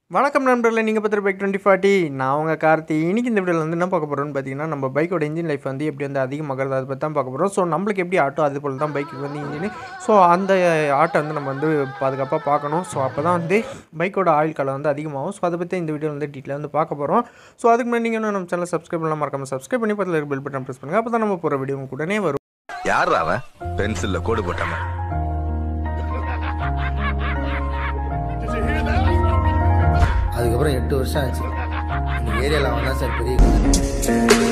வணக்கம் நண்பர்களே நீங்கள் பார்த்துட்டு பைக் டுவெண்ட்டி ஃபார்ட்டி நான் உங்கள் கார்த்தி இன்னைக்கு இந்த வீடியோவில் வந்து என்ன பார்க்க போகிறோம்னு பார்த்தீங்கன்னா நம்ம பைக்கோட இன்ஜின் லைஃப் வந்து எப்படி வந்து அதிகமாகிறது அதை பற்றி தான் பார்க்க போகிறோம் ஸோ நம்மளுக்கு எப்படி ஆட்டோ அது போல் தான் பைக்கு வந்து இன்ஜின் ஸோ அந்த ஆட்டை வந்து நம்ம வந்து பாதுகாப்பாக பார்க்கணும் ஸோ அப்போ தான் வந்து பைக்கோட ஆயில் கலர் வந்து அதிகமாகும் ஸோ அதை பற்றி இந்த வீடியோ வந்து டீட்டெயில் வந்து பார்க்க போகிறோம் ஸோ அதுக்கு முன்னாடி நீங்கள் இன்னும் நம்ம சேனல் சப்ஸ்கிரைப் பண்ணலாம் மறக்காம சப்ஸ்கிரைப் பண்ணி பக்கத்தில் பெல் பட்டன் ப்ரெஸ் பண்ணுங்கள் அப்போ தான் நம்ம போகிற வீடியோ உங்களுக்கு உடனே வரும் யார் அவன் பென்சில்ல கோடு போட்டாம அதுக்கப்புறம் எட்டு வருஷம் ஆச்சு இந்த ஏரியாவில் அவன் தான் சார் பெரிய கதை.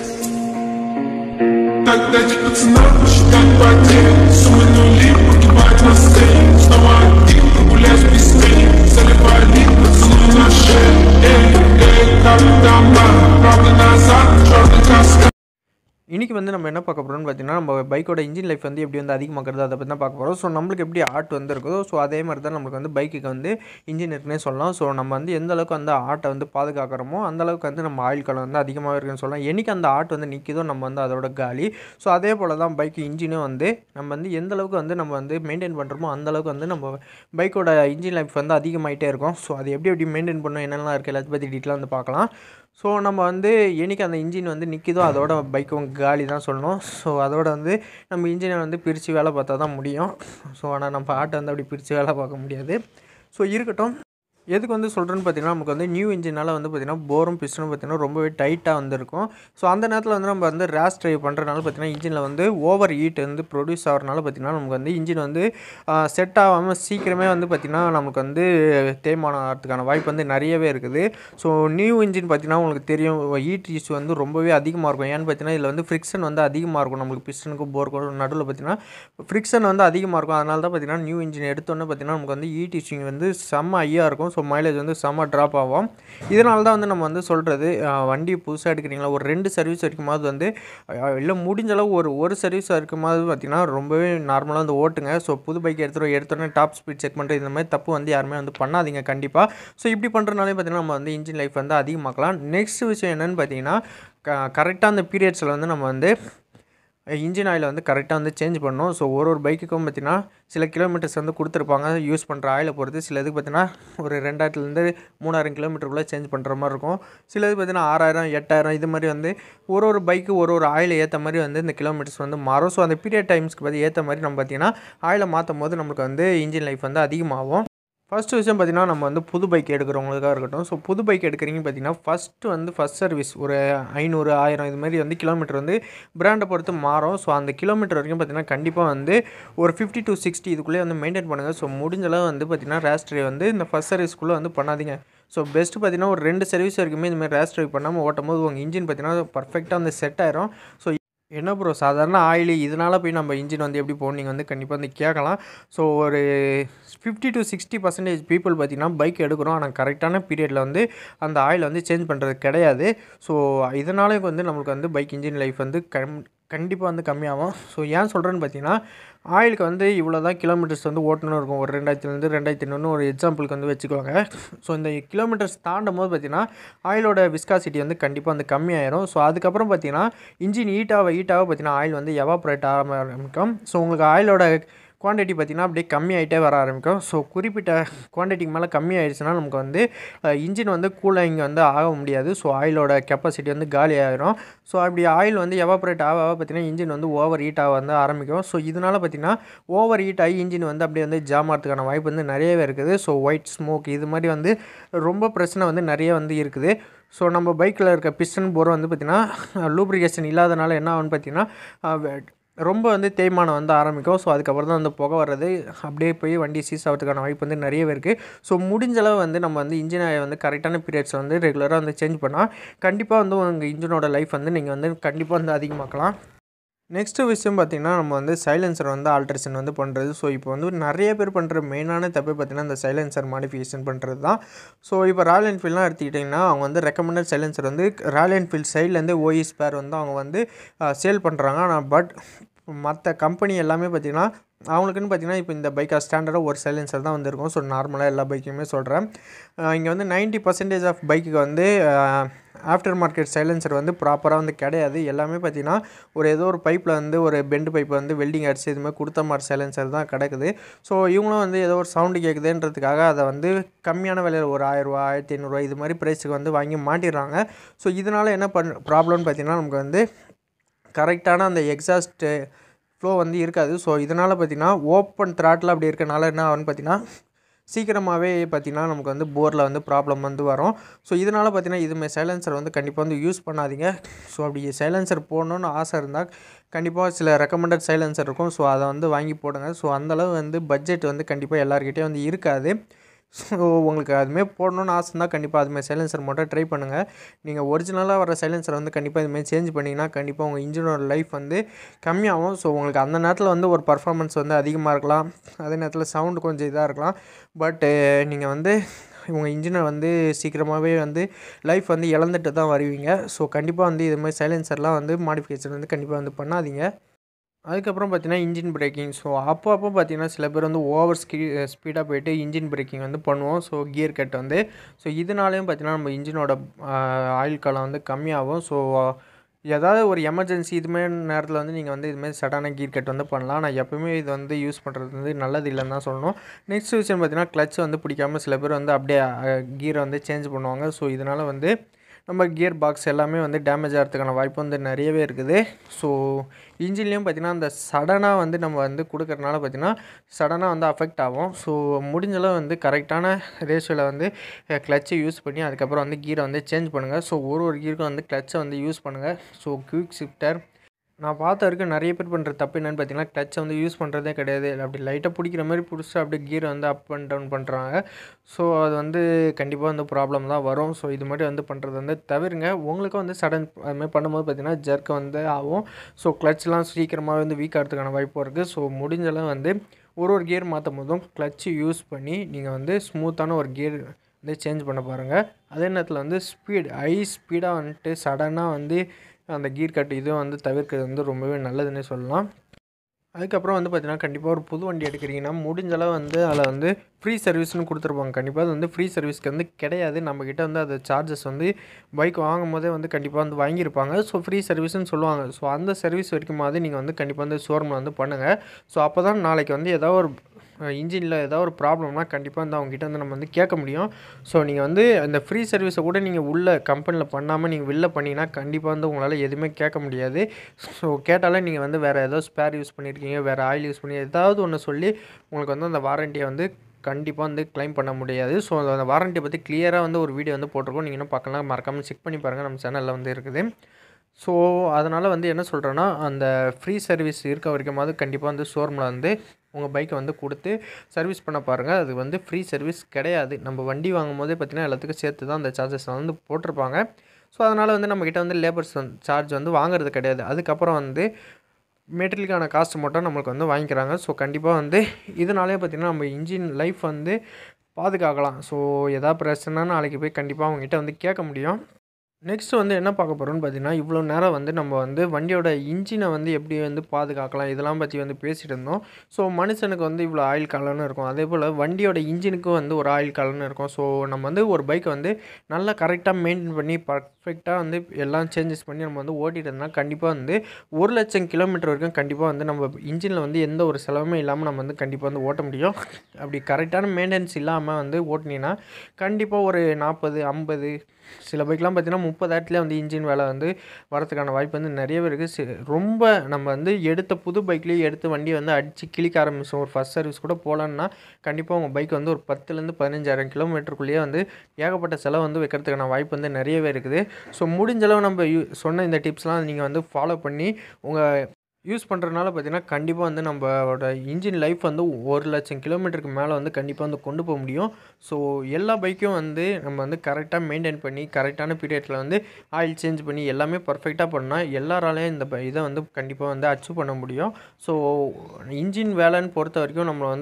Тогда пацана посчитать потерь Суммы нули погибать на сцене Снова один прогуляюсь без сны Заливай лик, поцелуй на шее Эй, эй, как дома Правда назад, черный каскад இன்றைக்கி வந்து நம்ம என்ன பார்க்க போகிறோம்னு பார்த்தீங்கன்னா நம்ம பைக்கோட இன்ஜின் லைஃப் வந்து எப்படி வந்து அதிகமாக்குறது அதை பற்றி தான் பார்க்க போகிறோம் ஸோ நம்மளுக்கு எப்படி ஆட் வந்து இருக்குதோ ஸோ அதே மாதிரி தான் நம்மளுக்கு வந்து பைக்குக்கு வந்து இன்ஜின் இருக்குன்னே சொல்லலாம் ஸோ நம்ம வந்து எந்த அளவுக்கு அந்த ஆட்டை வந்து பாதுகாக்கிறோமோ அந்த அளவுக்கு வந்து நம்ம ஆயில் கலர் வந்து அதிகமாக இருக்குன்னு சொல்லலாம் என்னைக்கு அந்த ஆட் வந்து நிற்கிதோ நம்ம வந்து அதோட காலி ஸோ அதே போல் தான் பைக் இன்ஜினும் வந்து நம்ம வந்து எந்த அளவுக்கு வந்து நம்ம வந்து மெயின்டைன் பண்ணுறோமோ அந்த அளவுக்கு வந்து நம்ம பைக்கோட இன்ஜின் லைஃப் வந்து அதிகமாகிட்டே இருக்கும் ஸோ அது எப்படி எப்படி மெயின்டைன் பண்ணணும் என்னென்னலாம் இருக்குது எல்லாத்தையும் பற்றி டீட்டெயிலாக வந்து பார்க்கலாம் ஸோ நம்ம வந்து என்னைக்கு அந்த இன்ஜின் வந்து நிற்கிதோ அதோட பைக்கும் காலி தான் சொல்லணும் ஸோ அதோட வந்து நம்ம இன்ஜினை வந்து பிரித்து வேலை பார்த்தா தான் முடியும் ஸோ ஆனால் நம்ம ஆட்டை வந்து அப்படி பிரித்து வேலை பார்க்க முடியாது ஸோ இருக்கட்டும் எதுக்கு வந்து சொல்கிறேன்னு பார்த்தீங்கன்னா நமக்கு வந்து நியூ இன்ஜினால் வந்து பார்த்திங்கன்னா போரும் பிஸ்டனும் பார்த்திங்கன்னா ரொம்பவே டைட்டாக வந்துருக்கும் ஸோ அந்த நேரத்தில் வந்து நம்ம வந்து ரேஸ் ட்ரைவ் பண்ணுறதுனால பார்த்திங்கன்னா இன்ஜினில் வந்து ஓவர் ஹீட் வந்து ப்ரொடியூஸ் ஆகிறனால பார்த்திங்கன்னா நமக்கு வந்து இன்ஜின் வந்து செட் ஆகாமல் சீக்கிரமே வந்து பார்த்திங்கன்னா நமக்கு வந்து தேய்மானம் ஆகிறதுக்கான வாய்ப்பு வந்து நிறையவே இருக்குது ஸோ நியூ இன்ஜின் பார்த்திங்கன்னா உங்களுக்கு தெரியும் ஹீட் இஷ்யூ வந்து ரொம்பவே அதிகமாக இருக்கும் ஏன்னு பார்த்தீங்கன்னா இதில் வந்து ஃப்ரிக்ஷன் வந்து அதிகமாக இருக்கும் நம்மளுக்கு பிஸ்டனுக்கும் போருக்கும் நடுவில் பார்த்திங்கன்னா ஃப்ரிக்ஷன் வந்து அதிகமாக இருக்கும் அதனால தான் பார்த்திங்கன்னா நியூ இன்ஜின் எடுத்தோன்னே பார்த்திங்கன்னா நமக்கு வந்து ஹீட் இஷ்யூ வந்து செம்ம ஐயாக இருக்கும் ஸோ மைலேஜ் வந்து செம்ம ட்ராப் ஆகும் இதனால தான் வந்து நம்ம வந்து சொல்கிறது வண்டி புதுசாக எடுக்கிறீங்களா ஒரு ரெண்டு சர்வீஸ் வரைக்குமாவது வந்து இல்லை முடிஞ்ச அளவு ஒரு ஒரு சர்வீஸ் வரைக்குமாவது பார்த்திங்கன்னா ரொம்பவே நார்மலாக வந்து ஓட்டுங்க ஸோ புது பைக் எடுத்துகிட்டு எடுத்தோடனே டாப் ஸ்பீட் செக் பண்ணுறது இந்த மாதிரி தப்பு வந்து யாருமே வந்து பண்ணாதீங்க கண்டிப்பாக ஸோ இப்படி பண்ணுறதுனாலே பார்த்திங்கன்னா நம்ம வந்து இன்ஜின் லைஃப் வந்து அதிகமாக்கலாம் நெக்ஸ்ட் விஷயம் என்னென்னு பார்த்தீங்கன்னா கரெக்டாக அந்த பீரியட்ஸில் வந்து நம்ம வந்து இன்ஜின் ஆயில் வந்து கரெக்டாக வந்து சேஞ்ச் பண்ணணும் ஸோ ஒரு ஒரு பைக்குக்கும் பார்த்தீங்கன்னா சில கிலோமீட்டர்ஸ் வந்து கொடுத்துருப்பாங்க யூஸ் பண்ணுற ஆயிலை பொறுத்து சில இதுக்கு பார்த்தீங்கன்னா ஒரு ரெண்டாயிரத்துலேருந்து மூணாயிரம் கிலோமீட்டருக்குள்ளே சேஞ்ச் பண்ணுற மாதிரி இருக்கும் சில இது பார்த்தீங்கன்னா ஆறாயிரம் எட்டாயிரம் இது மாதிரி வந்து ஒரு ஒரு பைக்கு ஒரு ஒரு ஆயில் ஏற்ற மாதிரி வந்து இந்த கிலோமீட்டர்ஸ் வந்து மாறும் ஸோ அந்த பீரியட் டைம்ஸ்க்கு பார்த்து ஏற்ற மாதிரி நம்ம பார்த்தீங்கன்னா ஆயிலை மாற்றும் போது நம்மளுக்கு வந்து இன்ஜின் லைஃப் வந்து அதிகமாகும் ஃபஸ்ட்டு விஷயம் பார்த்திங்கன்னா நம்ம வந்து புது பைக் எடுக்கிறவங்களுக்காக இருக்கட்டும் ஸோ புது பைக் எடுக்கிறீங்க பார்த்தீங்கன்னா ஃபஸ்ட்டு வந்து ஃபஸ்ட் சர்வீஸ் ஒரு ஐநூறு ஆயிரம் இது மாதிரி வந்து கிலோமீட்டர் வந்து பிராண்டை பொறுத்து மாறும் ஸோ அந்த கிலோமீட்டர் வரைக்கும் பார்த்திங்கன்னா கண்டிப்பாக வந்து ஒரு ஃபிஃப்டி டு சிக்ஸ்டி இதுக்குள்ளே வந்து மெயின்டைன் பண்ணுங்கள் ஸோ முடிஞ்சளவு வந்து பார்த்திங்கன்னா ரேஸ் ட்ரைவ் வந்து இந்த ஃபஸ்ட் சர்வீஸ்க்குள்ளே வந்து பண்ணாதீங்க ஸோ பெஸ்ட்டு பார்த்தீங்கன்னா ஒரு ரெண்டு சர்வீஸ் வரைக்குமே இந்த மாதிரி ரேஸ் ட்ரைவ் பண்ணாமல் ஓட்டும் போது உங்கள் இன்ஜின் பார்த்தீங்கன்னா பர்ஃபெக்டாக வந்து செட் ஆயிரும் ஸோ என்ன ப்ரோ சாதாரண ஆயில் இதனால் போய் நம்ம இன்ஜின் வந்து எப்படி போகணும் நீங்கள் வந்து கண்டிப்பாக வந்து கேட்கலாம் ஸோ ஒரு fifty to sixty percentage people பார்த்திங்கன்னா பைக் எடுக்கிறோம் ஆனால் கரெக்டான பீரியடில் வந்து அந்த ஆயில் வந்து சேஞ்ச் பண்ணுறது கிடையாது ஸோ இதனாலே வந்து நம்மளுக்கு வந்து பைக் இன்ஜின் லைஃப் வந்து கம் கண்டிப்பாக வந்து கம்மியாகும் ஸோ ஏன் சொல்கிறேன்னு பார்த்தீங்கன்னா ஆயிலுக்கு வந்து இவ்வளோ தான் கிலோமீட்டர்ஸ் வந்து ஓட்டணும் இருக்கும் ஒரு ரெண்டாயிரத்துலேருந்து ரெண்டாயிரத்தி ஐநூறு ஒரு எக்ஸாம்பிளுக்கு வந்து வச்சுக்கோங்க ஸோ இந்த கிலோமீட்டர்ஸ் தாண்டும் போது பார்த்தீங்கன்னா ஆயிலோட விஸ்காசிட்டி வந்து கண்டிப்பாக வந்து கம்மியாயிரும் ஸோ அதுக்கப்புறம் பார்த்தீங்கன்னா இன்ஜின் ஹீட்டாக ஹீட்டாக பார்த்தீங்கன்னா ஆயில் வந்து எவாப்ரேட் ஆக ஆரம்பிக்கும் ஸோ உங்களுக்கு ஆயிலோட குவான்டிட்டி பார்த்திங்கன்னா அப்படியே கம்மியாகிட்டே வர ஆரம்பிக்கும் ஸோ குறிப்பிட்ட குவான்டிட்டிக்கு மேலே கம்மி ஆயிடுச்சுன்னா நமக்கு வந்து இன்ஜின் வந்து கூலிங் வந்து ஆக முடியாது ஸோ ஆயிலோட கெப்பாசிட்டி வந்து காலி ஆகிரும் ஸோ அப்படி ஆயில் வந்து எவாப்ரேட் ஆக ஆக பார்த்திங்கன்னா இன்ஜின் வந்து ஓவர் ஹீட் ஆக வந்து ஆரம்பிக்கும் ஸோ இதனால் பார்த்திங்கன்னா ஓவர் ஹீட் ஆகி இன்ஜின் வந்து அப்படியே வந்து ஜாம் ஆகிறதுக்கான வாய்ப்பு வந்து நிறையவே இருக்குது ஸோ ஒயிட் ஸ்மோக் இது மாதிரி வந்து ரொம்ப பிரச்சனை வந்து நிறைய வந்து இருக்குது ஸோ நம்ம பைக்கில் இருக்க பிஸ்டன் போர் வந்து பார்த்திங்கன்னா லூப்ரிகேஷன் இல்லாதனால என்ன ஆகுன்னு பார்த்திங்கன்னா ரொம்ப வந்து தேய்மானம் வந்து ஆரம்பிக்கும் ஸோ அதுக்கப்புறம் தான் வந்து புகை வர்றது அப்படியே போய் வண்டி சீஸ் ஆகிறதுக்கான வாய்ப்பு வந்து நிறையவே இருக்குது ஸோ முடிஞ்ச அளவு வந்து நம்ம வந்து இன்ஜினை வந்து கரெக்டான பீரியட்ஸ் வந்து ரெகுலராக வந்து சேஞ்ச் பண்ணால் கண்டிப்பாக வந்து உங்கள் இன்ஜினோட லைஃப் வந்து நீங்கள் வந்து கண்டிப்பாக வந்து அதிகமாக்கலாம் நெக்ஸ்ட்டு விஷயம் பார்த்திங்கன்னா நம்ம வந்து சைலன்சர் வந்து ஆல்ட்ரேஷன் வந்து பண்ணுறது ஸோ இப்போ வந்து நிறைய பேர் பண்ணுற மெயினான தப்பு பார்த்திங்கன்னா இந்த சைலன்சர் மாடிஃபிகேஷன் பண்ணுறது தான் ஸோ இப்போ ராயல் என்ஃபீல்ட்லாம் எடுத்துக்கிட்டிங்கன்னா அவங்க வந்து ரெக்கமெண்டட் சைலன்சர் வந்து ராயல் என்ஃபீல்ட் சைட்லேருந்து ஓஇ ஸ்பேர் வந்து அவங்க வந்து சேல் பண்ணுறாங்க ஆனால் பட் மற்ற கம்பெனி எல்லாமே பார்த்திங்கன்னா அவங்களுக்குன்னு பார்த்தீங்கன்னா இப்போ இந்த பைக்காக ஸ்டாண்டர்டாக ஒரு சைலன்சர் தான் வந்திருக்கும் ஸோ நார்மலாக எல்லா பைக்குமே சொல்கிறேன் இங்கே வந்து 90% பர்சன்டேஜ் ஆஃப் பைக்குக்கு வந்து ஆஃப்டர் மார்க்கெட் சைலன்சர் வந்து ப்ராப்பராக வந்து கிடையாது எல்லாமே பார்த்தீங்கன்னா ஒரு ஏதோ ஒரு பைப்பில் வந்து ஒரு பெண்டு பைப் வந்து வெல்டிங் அடிச்சு இது மாதிரி கொடுத்த மாதிரி சைலன்சர் தான் கிடக்குது ஸோ இவங்களும் வந்து ஏதோ ஒரு சவுண்டு கேட்குதுன்றதுக்காக அதை வந்து கம்மியான விலையில் ஒரு ஆயிரரூவா ஆயிரத்தி ஐநூறுரூவா இது மாதிரி ப்ரைஸுக்கு வந்து வாங்கி மாட்டிடுறாங்க ஸோ இதனால் என்ன பண் ப்ராப்ளம்னு பார்த்தீங்கன்னா நமக்கு வந்து கரெக்டான அந்த எக்ஸாஸ்ட்டு ஃப்ளோ வந்து இருக்காது ஸோ இதனால் பார்த்திங்கன்னா ஓப்பன் த்ராட்டில் அப்படி இருக்கனால என்ன ஆகும்னு பார்த்தீங்கன்னா சீக்கிரமாகவே பார்த்திங்கன்னா நமக்கு வந்து போரில் வந்து ப்ராப்ளம் வந்து வரும் ஸோ இதனால் பார்த்திங்கன்னா இதுமாதிரி சைலன்சர் வந்து கண்டிப்பாக வந்து யூஸ் பண்ணாதீங்க ஸோ அப்படி சைலன்சர் போடணுன்னு ஆசை இருந்தால் கண்டிப்பாக சில ரெக்கமெண்டட் சைலன்சர் இருக்கும் ஸோ அதை வந்து வாங்கி போடுங்க ஸோ அந்தளவு வந்து பட்ஜெட் வந்து கண்டிப்பாக எல்லாருக்கிட்டேயும் வந்து இருக்காது ஸோ உங்களுக்கு அதுமாரி போடணுன்னு ஆசை இருந்தால் கண்டிப்பாக அதுமாரி சைலன்சர் மட்டும் ட்ரை பண்ணுங்கள் நீங்கள் ஒரிஜினலாக வர சைலன்சரை வந்து கண்டிப்பாக இதுமாரி சேஞ்ச் பண்ணிங்கன்னா கண்டிப்பாக உங்கள் இன்ஜினோட லைஃப் வந்து கம்மியாகும் ஸோ உங்களுக்கு அந்த நேரத்தில் வந்து ஒரு பர்ஃபார்மன்ஸ் வந்து அதிகமாக இருக்கலாம் அதே நேரத்தில் சவுண்டு கொஞ்சம் இதாக இருக்கலாம் பட்டு நீங்கள் வந்து உங்கள் இன்ஜினை வந்து சீக்கிரமாகவே வந்து லைஃப் வந்து இழந்துட்டு தான் வருவீங்க ஸோ கண்டிப்பாக வந்து இது மாதிரி சைலன்சர்லாம் வந்து மாடிஃபிகேஷன் வந்து கண்டிப்பாக வந்து பண்ணாதீங்க அதுக்கப்புறம் பார்த்தீங்கன்னா இன்ஜின் பிரேக்கிங் ஸோ அப்போ அப்போ பார்த்தீங்கன்னா சில பேர் வந்து ஓவர் ஸ்கீ ஸ்பீடாக போயிட்டு இன்ஜின் பிரேக்கிங் வந்து பண்ணுவோம் ஸோ கியர் கட் வந்து ஸோ இதனாலேயும் பார்த்தீங்கன்னா நம்ம இன்ஜினோட ஆயில் காலம் வந்து கம்மியாகும் ஸோ ஏதாவது ஒரு எமர்ஜென்சி இதுமாரி நேரத்தில் வந்து நீங்கள் வந்து இதுமாரி சடான கீர் கட் வந்து பண்ணலாம் நான் எப்பவுமே இது வந்து யூஸ் பண்ணுறது வந்து நல்லது இல்லைன்னு தான் சொல்லணும் நெக்ஸ்ட் விஷயம் பார்த்தீங்கன்னா கிளச் வந்து பிடிக்காம சில பேர் வந்து அப்படியே கீரை வந்து சேஞ்ச் பண்ணுவாங்க ஸோ இதனால் வந்து நம்ம கியர் பாக்ஸ் எல்லாமே வந்து டேமேஜ் ஆகிறதுக்கான வாய்ப்பு வந்து நிறையவே இருக்குது ஸோ இன்ஜின்லேயும் பார்த்திங்கன்னா அந்த சடனாக வந்து நம்ம வந்து கொடுக்கறனால பார்த்திங்கன்னா சடனாக வந்து அஃபெக்ட் ஆகும் ஸோ முடிஞ்சளவு வந்து கரெக்டான ரேஷியோவில் வந்து கிளச்சை யூஸ் பண்ணி அதுக்கப்புறம் வந்து கீரை வந்து சேஞ்ச் பண்ணுங்கள் ஸோ ஒரு ஒரு கீருக்கும் வந்து கிளச்சை வந்து யூஸ் பண்ணுங்கள் ஸோ குயிக் ஷிஃப்டர் நான் பார்த்த வரைக்கும் நிறைய பேர் பண்ணுற தப்பு என்னென்னு பார்த்தீங்கன்னா கிளச்சை வந்து யூஸ் பண்ணுறதே கிடையாது அப்படி லைட்டாக பிடிக்கிற மாதிரி பிடிச்சி அப்படியே கீரை வந்து அப் அண்ட் டவுன் பண்ணுறாங்க ஸோ அது வந்து கண்டிப்பாக வந்து ப்ராப்ளம் தான் வரும் ஸோ இது மாதிரி வந்து பண்ணுறது வந்து தவிருங்க உங்களுக்கும் வந்து சடன் அது மாதிரி பண்ணும்போது பார்த்தீங்கன்னா ஜர்க் வந்து ஆகும் ஸோ கிளச்லாம் சீக்கிரமாக வந்து வீக் ஆகிறதுக்கான வாய்ப்பும் இருக்குது ஸோ முடிஞ்சளவு வந்து ஒரு ஒரு கியர் மாற்றும் போதும் கிளச்சு யூஸ் பண்ணி நீங்கள் வந்து ஸ்மூத்தான ஒரு கியர் வந்து சேஞ்ச் பண்ண பாருங்கள் அதே நேரத்தில் வந்து ஸ்பீட் ஹை ஸ்பீடாக வந்துட்டு சடனாக வந்து அந்த கீர் கட் இதுவும் வந்து தவிர்க்கிறது வந்து ரொம்பவே நல்லதுன்னே சொல்லலாம் அதுக்கப்புறம் வந்து பார்த்தீங்கன்னா கண்டிப்பாக ஒரு புது வண்டி எடுக்கிறீங்கன்னா முடிஞ்சளவு வந்து அதில் வந்து ஃப்ரீ சர்வீஸ்னு கொடுத்துருப்பாங்க கண்டிப்பாக அது வந்து ஃப்ரீ சர்வீஸ்க்கு வந்து கிடையாது நம்மக்கிட்ட வந்து அது சார்ஜஸ் வந்து பைக் வாங்கும் போதே வந்து கண்டிப்பாக வந்து வாங்கியிருப்பாங்க ஸோ ஃப்ரீ சர்வீஸ்னு சொல்லுவாங்க ஸோ அந்த சர்வீஸ் வரைக்குமாவது நீங்கள் வந்து கண்டிப்பாக வந்து ஷோரூமில் வந்து பண்ணுங்கள் ஸோ அப்போ தான் நாளைக்கு வந்து ஏதாவது ஒரு இன்ஜினில் ஏதாவது ஒரு ப்ராப்ளம்னா கண்டிப்பாக வந்து அவங்ககிட்ட வந்து நம்ம வந்து கேட்க முடியும் ஸோ நீங்கள் வந்து அந்த ஃப்ரீ சர்வீஸை கூட நீங்கள் உள்ள கம்பெனியில் பண்ணாமல் நீங்கள் வெளில பண்ணிங்கன்னா கண்டிப்பாக வந்து உங்களால் எதுவுமே கேட்க முடியாது ஸோ கேட்டாலே நீங்கள் வந்து வேறு ஏதோ ஸ்பேர் யூஸ் பண்ணியிருக்கீங்க வேறு ஆயில் யூஸ் பண்ணி ஏதாவது ஒன்று சொல்லி உங்களுக்கு வந்து அந்த வாரண்டியை வந்து கண்டிப்பாக வந்து க்ளைம் பண்ண முடியாது ஸோ அந்த வாரண்டியை பற்றி கிளியராக வந்து ஒரு வீடியோ வந்து போட்டிருக்கோம் நீங்கள் இன்னும் பார்க்கலாம் மறக்காமல் செக் பண்ணி பாருங்கள் நம்ம சேனலில் வந்து இருக்குது ஸோ அதனால் வந்து என்ன சொல்கிறேன்னா அந்த ஃப்ரீ சர்வீஸ் இருக்க வரைக்குமாவது கண்டிப்பாக வந்து ஷோரூமில் வந்து உங்கள் பைக்கை வந்து கொடுத்து சர்வீஸ் பண்ண பாருங்கள் அது வந்து ஃப்ரீ சர்வீஸ் கிடையாது நம்ம வண்டி வாங்கும் போதே பார்த்திங்கன்னா எல்லாத்துக்கும் சேர்த்து தான் அந்த சார்ஜஸ் வந்து போட்டிருப்பாங்க ஸோ அதனால் வந்து நம்மக்கிட்ட வந்து லேபர்ஸ் வந்து சார்ஜ் வந்து வாங்குறது கிடையாது அதுக்கப்புறம் வந்து மெட்டீரியலுக்கான காஸ்ட் மட்டும் நம்மளுக்கு வந்து வாங்கிக்கிறாங்க ஸோ கண்டிப்பாக வந்து இதனாலே பார்த்திங்கன்னா நம்ம இன்ஜின் லைஃப் வந்து பாதுகாக்கலாம் ஸோ எதாவது பிரச்சனைனா நாளைக்கு போய் கண்டிப்பாக அவங்ககிட்ட வந்து கேட்க முடியும் நெக்ஸ்ட் வந்து என்ன பார்க்க போகிறோம்னு பார்த்தீங்கன்னா இவ்வளோ நேரம் வந்து நம்ம வந்து வண்டியோட இன்ஜினை வந்து எப்படி வந்து பாதுகாக்கலாம் இதெல்லாம் பற்றி வந்து பேசிகிட்டு இருந்தோம் ஸோ மனுஷனுக்கு வந்து இவ்வளோ ஆயில் காலம்னு இருக்கும் அதே போல் வண்டியோட இன்ஜினுக்கும் வந்து ஒரு ஆயில் காலம்னு இருக்கும் ஸோ நம்ம வந்து ஒரு பைக்கை வந்து நல்லா கரெக்டாக மெயின்டைன் பண்ணி பர்ஃபெக்டாக வந்து எல்லாம் சேஞ்சஸ் பண்ணி நம்ம வந்து ஓட்டிகிட்டு இருந்தால் கண்டிப்பாக வந்து ஒரு லட்சம் கிலோமீட்டர் வரைக்கும் கண்டிப்பாக வந்து நம்ம இன்ஜினில் வந்து எந்த ஒரு செலவுமே இல்லாமல் நம்ம வந்து கண்டிப்பாக வந்து ஓட்ட முடியும் அப்படி கரெக்டான மெயின்டெனன்ஸ் இல்லாமல் வந்து ஓட்டினீங்கன்னா கண்டிப்பாக ஒரு நாற்பது ஐம்பது சில பைக்லாம் பார்த்தீங்கன்னா முப்பதாயிரத்துலேயே வந்து இன்ஜின் வேலை வந்து வரதுக்கான வாய்ப்பு வந்து நிறையவே இருக்குது சி- ரொம்ப நம்ம வந்து எடுத்த புது பைக்லேயே எடுத்து வண்டியை வந்து அடித்து கிழிக்க ஆரம்பிச்சோம் ஒரு ஃபஸ்ட் சர்வீஸ் கூட போகலன்னா கண்டிப்பாக உங்கள் பைக் வந்து ஒரு பத்துலேருந்து பதினஞ்சாயிரம் கிலோமீட்டருக்குள்ளேயே வந்து ஏகப்பட்ட செலவு வந்து வைக்கிறதுக்கான வாய்ப்பு வந்து நிறையவே இருக்குது ஸோ முடிஞ்சளவு நம்ம யூ சொன்ன இந்த டிப்ஸ்லாம் நீங்கள் வந்து ஃபாலோ பண்ணி உங்கள் யூஸ் பண்ணுறதுனால பார்த்தீங்கன்னா கண்டிப்பாக வந்து நம்மளோட இன்ஜின் லைஃப் வந்து ஒரு லட்சம் கிலோமீட்டருக்கு மேலே வந்து கண்டிப்பாக வந்து கொண்டு போக முடியும் ஸோ எல்லா பைக்கும் வந்து நம்ம வந்து கரெக்டாக மெயின்டைன் பண்ணி கரெக்டான பீரியடில் வந்து ஆயில் சேஞ்ச் பண்ணி எல்லாமே பர்ஃபெக்டாக பண்ணால் எல்லாராலையும் இந்த ப- இதை வந்து கண்டிப்பாக வந்து அச்சீவ் பண்ண முடியும் ஸோ இன்ஜின் வேலைன்னு பொறுத்த வரைக்கும் நம்ம வந்து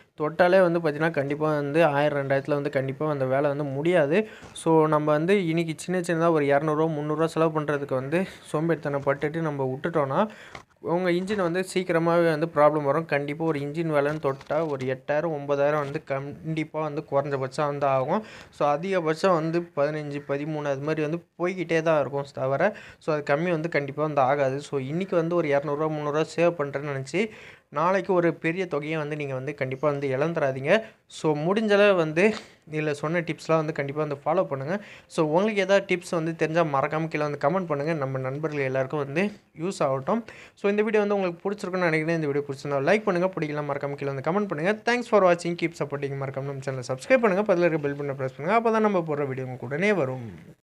தொட்டாலே வந்து பார்த்திங்கன்னா கண்டிப்பாக வந்து ஆயிரம் ரெண்டாயிரத்தில் வந்து கண்டிப்பாக அந்த வேலை வந்து முடியாது ஸோ நம்ம வந்து இன்றைக்கி சின்ன சின்னதாக ஒரு இரநூறுவா முந்நூறுரூவா செலவு பண்ணுறதுக்கு வந்து சோம்பேறித்தனம் பட்டுட்டு நம்ம விட்டுட்டோன்னா உங்கள் இன்ஜின் வந்து சீக்கிரமாகவே வந்து ப்ராப்ளம் வரும் கண்டிப்பாக ஒரு இன்ஜின் வேலைன்னு தொட்டால் ஒரு எட்டாயிரம் ஒம்பதாயிரம் வந்து கண்டிப்பாக வந்து குறைஞ்சபட்சம் வந்து ஆகும் ஸோ அதிகபட்சம் வந்து பதினஞ்சு பதிமூணு அது மாதிரி வந்து போய்கிட்டே தான் இருக்கும் தவிர ஸோ அது கம்மி வந்து கண்டிப்பாக வந்து ஆகாது ஸோ இன்றைக்கி வந்து ஒரு இரநூறுவா முந்நூறுரூவா சேவ் பண்ணுறேன்னு நினச்சி நாளைக்கு ஒரு பெரிய தொகையை வந்து நீங்கள் வந்து கண்டிப்பாக வந்து இழந்துடாதீங்க ஸோ முடிஞ்சளவு வந்து இதில் சொன்ன டிப்ஸ்லாம் வந்து கண்டிப்பாக வந்து ஃபாலோ பண்ணுங்கள் ஸோ உங்களுக்கு ஏதாவது டிப்ஸ் வந்து தெரிஞ்சால் மறக்காமல் கீழே வந்து கமெண்ட் பண்ணுங்கள் நம்ம நண்பர்கள் எல்லாருக்கும் வந்து யூஸ் ஆகட்டும் ஸோ இந்த வீடியோ வந்து உங்களுக்கு பிடிச்சிருக்குன்னு நினைக்கிறேன் இந்த வீடியோ பிடிச்சிருந்தா லைக் பண்ணுங்கள் பிடிக்கலாம் மறக்காமல் கீழே வந்து கமெண்ட் பண்ணுங்கள் தேங்க்ஸ் ஃபார் வாட்சிங் கீப் சப்போர்ட்டிங் மறக்காம நம்ம சேனலை சப்ஸ்கிரைப் பண்ணுங்கள் பதில் இருக்க பெல் பண்ண ப்ரெஸ் பண்ணுங்கள் அப்போ தான் நம்ம போடுற வீடியோ உங்களுக்கு உடனே வரும்